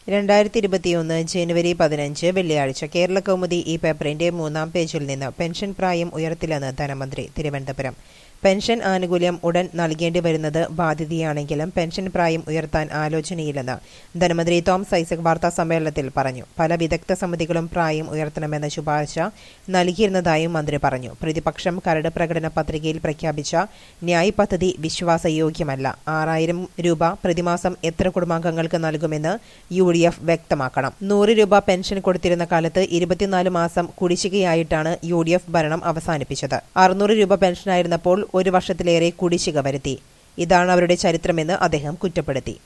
രണ്ടായിരത്തി ഇരുപത്തിയൊന്ന് ജനുവരി പതിനഞ്ച് വെള്ളിയാഴ്ച കേരള കൗമുദി ഈ പേപ്പറിന്റെ മൂന്നാം പേജിൽ നിന്ന് പെൻഷൻ പ്രായം ഉയർത്തില്ലെന്ന് ധനമന്ത്രി തിരുവനന്തപുരം പെൻഷൻ ആനുകൂല്യം ഉടൻ നൽകേണ്ടി വരുന്നത് ബാധ്യതയാണെങ്കിലും പെൻഷൻ പ്രായം ഉയർത്താൻ ആലോചനയില്ലെന്ന് ധനമന്ത്രി തോമസ് ഐസക് വാർത്താ സമ്മേളനത്തിൽ പറഞ്ഞു പല വിദഗ്ധ സമിതികളും പ്രായം ഉയർത്തണമെന്ന ശുപാർശ നൽകിയിരുന്നതായും മന്ത്രി പറഞ്ഞു പ്രതിപക്ഷം കരട് പ്രകടന പത്രികയിൽ പ്രഖ്യാപിച്ച ന്യായ് പദ്ധതി വിശ്വാസയോഗ്യമല്ല ആറായിരം രൂപ പ്രതിമാസം എത്ര കുടുംബാംഗങ്ങൾക്ക് നൽകുമെന്ന് യു ഡി എഫ് വ്യക്തമാക്കണം നൂറ് രൂപ പെൻഷൻ കൊടുത്തിരുന്ന കാലത്ത് ഇരുപത്തിനാല് മാസം കുടിശ്ശികയായിട്ടാണ് യു ഡി എഫ് ഭരണം അവസാനിപ്പിച്ചത് അറുന്നൂറ് രൂപ പെൻഷനായിരുന്നപ്പോൾ ഒരു വർഷത്തിലേറെ കുടിശ്ശിക വരുത്തി ഇതാണ് അവരുടെ ചരിത്രമെന്ന് അദ്ദേഹം കുറ്റപ്പെടുത്തി